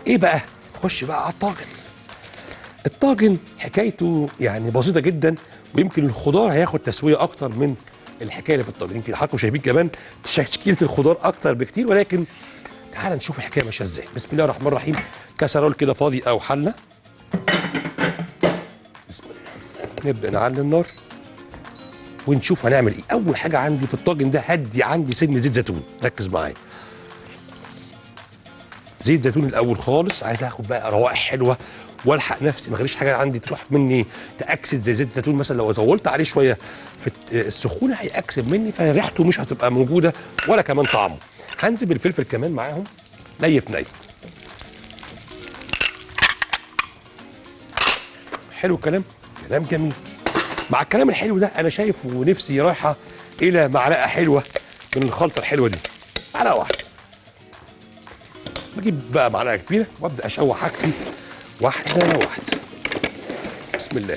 ايه بقى نخش بقى على الطاجن الطاجن حكايته يعني بسيطه جدا ويمكن الخضار هياخد تسويه اكتر من الحكايه اللي في الطاجن يمكن حضراتكم شايفين كمان تشكيله الخضار اكتر بكتير ولكن تعال نشوف الحكايه ماشيه ازاي بسم الله الرحمن الرحيم كسرول كده فاضي او حله بسم الله نبدا نعلي النار ونشوف هنعمل ايه اول حاجه عندي في الطاجن ده هدي عندي سن زيت زيتون ركز معايا زيت زيتون الاول خالص عايز اخد بقى روائح حلوه والحق نفسي ما اخليش حاجه عندي تروح مني تاكسد زي زيت الزيتون مثلا لو زولت عليه شويه في السخونه هيأكسد مني فريحته مش هتبقى موجوده ولا كمان طعمه هنزل بالفلفل كمان معاهم ني في ني حلو الكلام كلام جميل مع الكلام الحلو ده انا شايف ونفسي رايحه الى معلقه حلوه من الخلطه الحلوه دي معلقه واحده بجيب بقى معلقه كبيره وابدا اشوح حاجتي واحده واحده بسم الله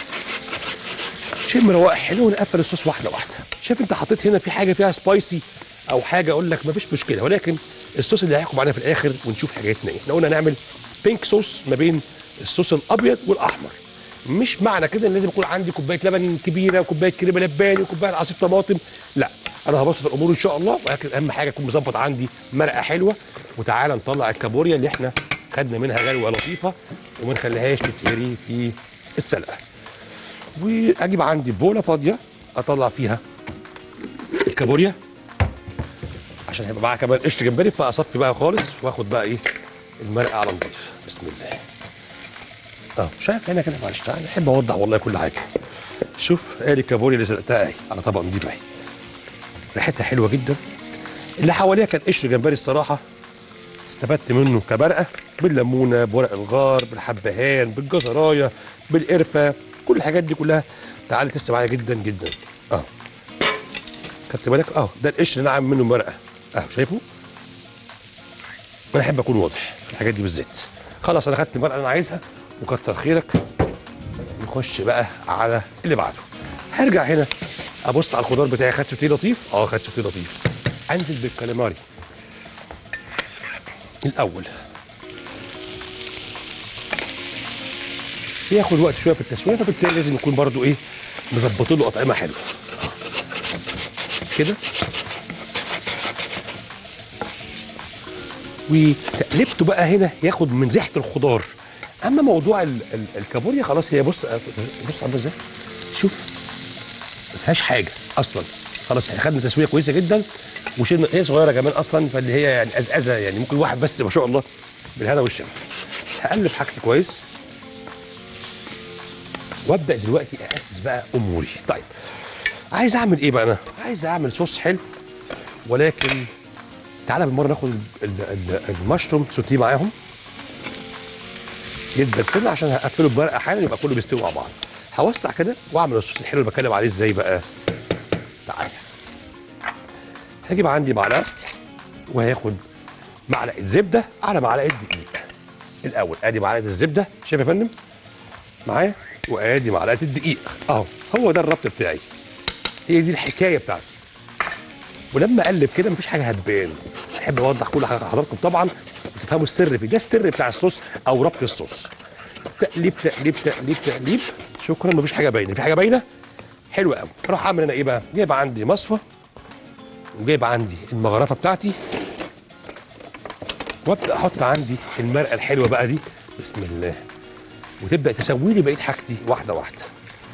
شم روائح حلو ونقفل الصوص واحده واحده شايف انت حطيت هنا في حاجه فيها سبايسي او حاجه اقول لك مفيش مشكله ولكن الصوص اللي هيحكم علينا في الاخر ونشوف حاجاتنا ايه احنا قلنا نعمل بينك صوص ما بين الصوص الابيض والاحمر مش معنى كده ان لازم يكون عندي كوبايه لبن كبيره وكوبايه كريمه لباني وكوبايه عصير طماطم لا انا هبسط الامور ان شاء الله ولكن اهم حاجه اكون مظبط عندي مرقه حلوه وتعالى نطلع الكابوريا اللي احنا خدنا منها غلوه لطيفه وما نخليهاش تتهري في السلقه واجيب عندي بوله فاضيه اطلع فيها الكابوريا عشان هيبقى معاها كمان قشر جمبري فاصفي بقى خالص واخد بقى ايه المرقه على نضيف بسم الله اه شايف هنا كده معلش تعالى احب اوضح والله كل حاجه شوف ادي الكابوريا اللي سلقتها اهي على طبق نضيف اهي ريحتها حلوه جدا اللي حواليها كان قشر جمبري الصراحه استفدت منه كمرقه بالليمونه بورق الغار بالحبهان بالجزرايه بالقرفه كل الحاجات دي كلها تعالي تست معايا جدا جدا اه خدت بالك اه ده القشر اللي نعمل منه مرقه اه شايفه وانا احب اكون واضح في الحاجات دي بالذات خلاص انا خدت المرقه اللي انا عايزها وكتر خيرك نخش بقى على اللي بعده هرجع هنا ابص على الخضار بتاعي خد سوتيه لطيف اه خد سوتيه لطيف انزل بالكاليماري الاول بياخد وقت شويه في التسويه فبالتالي لازم يكون برضو ايه مظبطين له اطعمه حلوه كده وتقلبته بقى هنا ياخد من ريحه الخضار اما موضوع ال ال الكابوريا خلاص هي بص بص عامله ازاي شوف ما فيهاش حاجه اصلا خلاص احنا خدنا تسويه كويسه جدا وشلنا هي صغيره كمان اصلا فاللي هي يعني ازازه يعني ممكن واحد بس ما شاء الله بالهنا والشفا هقلب حاجتي كويس وابدا دلوقتي اسس بقى اموري طيب عايز اعمل ايه بقى انا عايز اعمل صوص حلو ولكن تعالى بالمره ناخد ال- ال- ال- المشروم سوتيه معاهم جدا سنه عشان هقفله بمرقه حالا يبقى كله بيستوي مع بعض هوسع كده واعمل الصوص الحلو اللي بتكلم عليه ازاي بقى تعالى هجيب عندي معلقه وهاخد معلقه زبده على معلقه دقيق الاول ادي معلقه الزبده شايف يا فندم معايا وادي معلقه الدقيق اهو هو ده الربط بتاعي هي دي الحكايه بتاعتي ولما اقلب كده مفيش حاجه هتبان مش احب اوضح كل حاجه لحضراتكم طبعا وتفهموا السر في ده السر بتاع الصوص او ربط الصوص تقليب تقليب تقليب تقليب شكرا مفيش حاجه باينه في حاجه باينه حلوه قوي اروح اعمل انا ايه بقى جايب عندي مصفى وجايب عندي المغرفه بتاعتي وابدا احط عندي المرقه الحلوه بقى دي بسم الله وتبدا تسوي لي بقيه حاجتي واحده واحده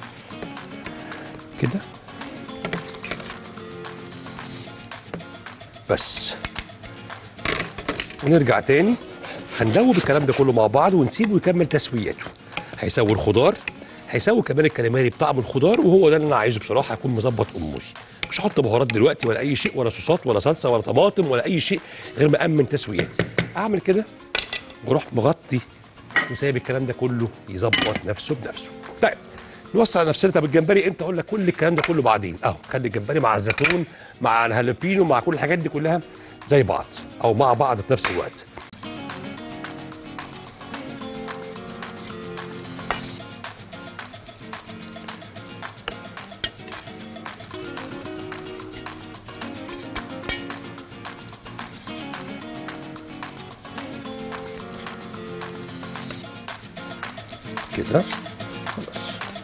كده بس ونرجع تاني هندوب الكلام ده كله مع بعض ونسيبه يكمل تسويته هيسوي الخضار هيسوي كمان الكاليماري بطعم الخضار وهو ده اللي انا عايزه بصراحه اكون مظبط اموري مش هحط بهارات دلوقتي ولا اي شيء ولا صوصات ولا صلصه ولا طماطم ولا اي شيء غير ما امن تسويتي اعمل كده واروح مغطي وسايب الكلام ده كله يظبط نفسه بنفسه طيب نوسع نفسنا طب الجمبري امتى اقول لك كل الكلام ده كله بعدين اهو خلي الجمبري مع الزيتون مع الهالبينو مع كل الحاجات دي كلها زي بعض او مع بعض في نفس الوقت كده خلاص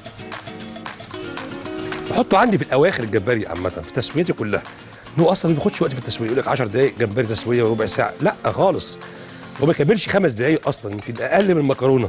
بحطه عندي في الاواخر الجمبري عامه في تسويتي كلها إن هو اصلا ما بياخدش وقت في التسويه يقول لك 10 دقائق جمبري تسويه وربع ساعه لا خالص هو ما بيكملش خمس دقائق اصلا يمكن اقل من المكرونه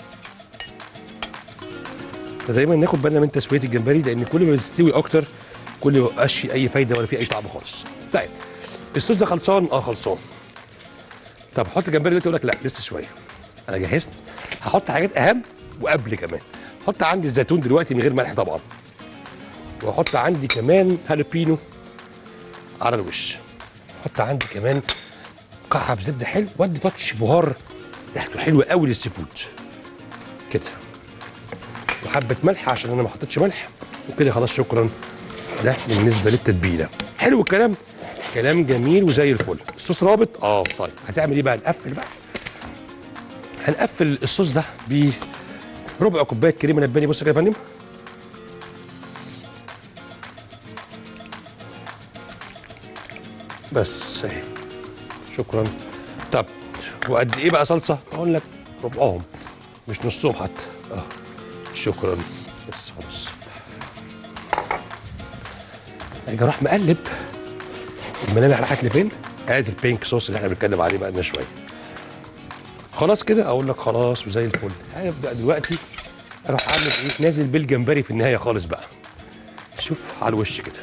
فدايما ناخد بالنا من تسويه الجمبري لان كل ما بتستوي اكتر كل ما بيبقاش في اي فايده ولا في اي طعم خالص طيب الصوص ده خلصان اه خلصان طب حط الجمبري دلوقتي يقول لك لا لسه شويه انا جهزت هحط حاجات اهم وقبل كمان حط عندي الزيتون دلوقتي من غير ملح طبعا واحط عندي كمان هالوبينو على الوش احط عندي كمان قحب زبده حلو وادي تاتش بهار ريحته حلوه قوي للسي فود كده وحبه ملح عشان انا ما حطيتش ملح وكده خلاص شكرا ده بالنسبه للتتبيله حلو الكلام كلام جميل وزي الفل الصوص رابط اه طيب هتعمل ايه بقى نقفل بقى هنقفل الصوص ده بربع كوبايه كريمه لباني بص كده يا فندم بس اهي شكرا طب وقد ايه بقى صلصه اقول لك ربعهم مش نصهم حتى اه شكرا بس خلاص اجي اروح مقلب الملامح راحت لفين ادي البينك صوص اللي احنا بنتكلم عليه بقى لنا شويه خلاص كده اقول لك خلاص وزي الفل هبدا دلوقتي اروح اعمل ايه نازل بالجمبري في النهايه خالص بقى شوف على الوش كده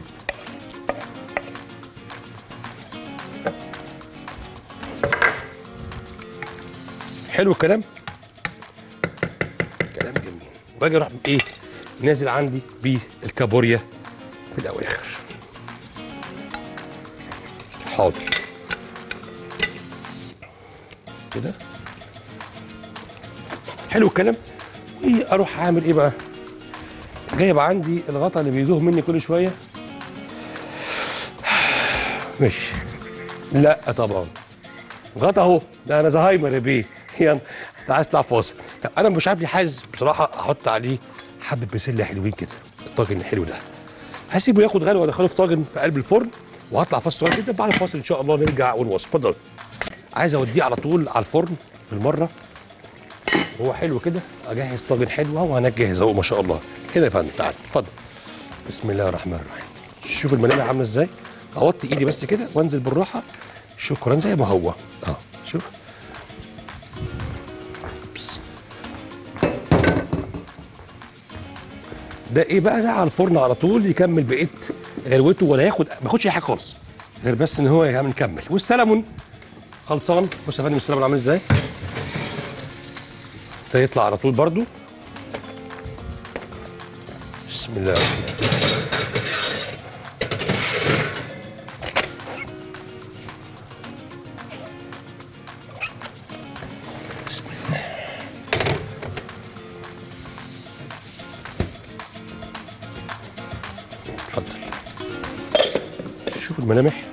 حلو الكلام كلام جميل واجي اروح ايه نازل عندي بالكابوريا في الاواخر حاضر كده حلو الكلام واروح اعمل ايه بقى جايب عندي الغطا اللي بيدوه مني كل شويه ماشي لا طبعا غطا اهو ده انا زهايمر يا بيه يلا انت عايز تطلع فاصل طب انا مش عارف لي حاجز بصراحه احط عليه حبه بسله حلوين كده الطاجن الحلو ده هسيبه ياخد غلوه وادخله في طاجن في قلب الفرن وهطلع فاصل صغير جدا بعد الفاصل ان شاء الله نرجع ونواصل اتفضل عايز اوديه على طول على الفرن بالمره هو حلو كده اجهز طاجن حلو اهو وهنجهز اهو ما شاء الله كده يا فندم تعال اتفضل بسم الله الرحمن الرحيم شوف الملامح عامله ازاي اوطي ايدي بس كده وانزل بالراحه شكرا زي ما هو اه شوف بس. ده ايه بقى ده على الفرن على طول يكمل بقيه غلوته ولا ياخد ما ياخدش اي حاجه خالص غير بس ان هو يعمل نكمل والسلمون خلصان بص يا فندم السلمون عامل ازاي ده يطلع على طول برضو بسم الله الرحمن الرحيم بسم الله اتفضل شوف الملامح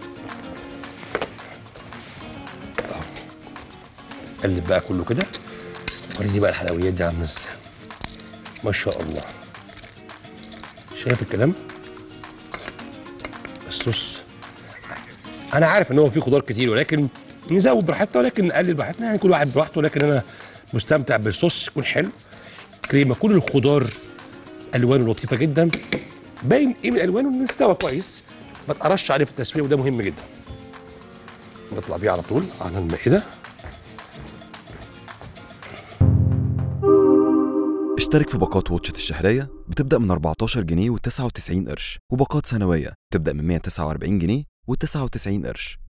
أهو. قلب بقى كله كده وريني بقى الحلويات دي عامله ازاي ما شاء الله شايف الكلام الصوص انا عارف ان هو فيه خضار كتير ولكن نزود براحتنا ولكن نقلل براحتنا يعني كل واحد براحته ولكن انا مستمتع بالصوص يكون حلو كريمه كل الخضار الوانه لطيفه جدا باين ايه من الوانه انه استوى كويس ما تقرش عليه في التسويه وده مهم جدا نطلع بيه على طول على المائده اشترك في باقات واتشت الشهرية بتبدأ من 14 جنيه و99 قرش وباقات سنوية بتبدأ من 149 جنيه و99 قرش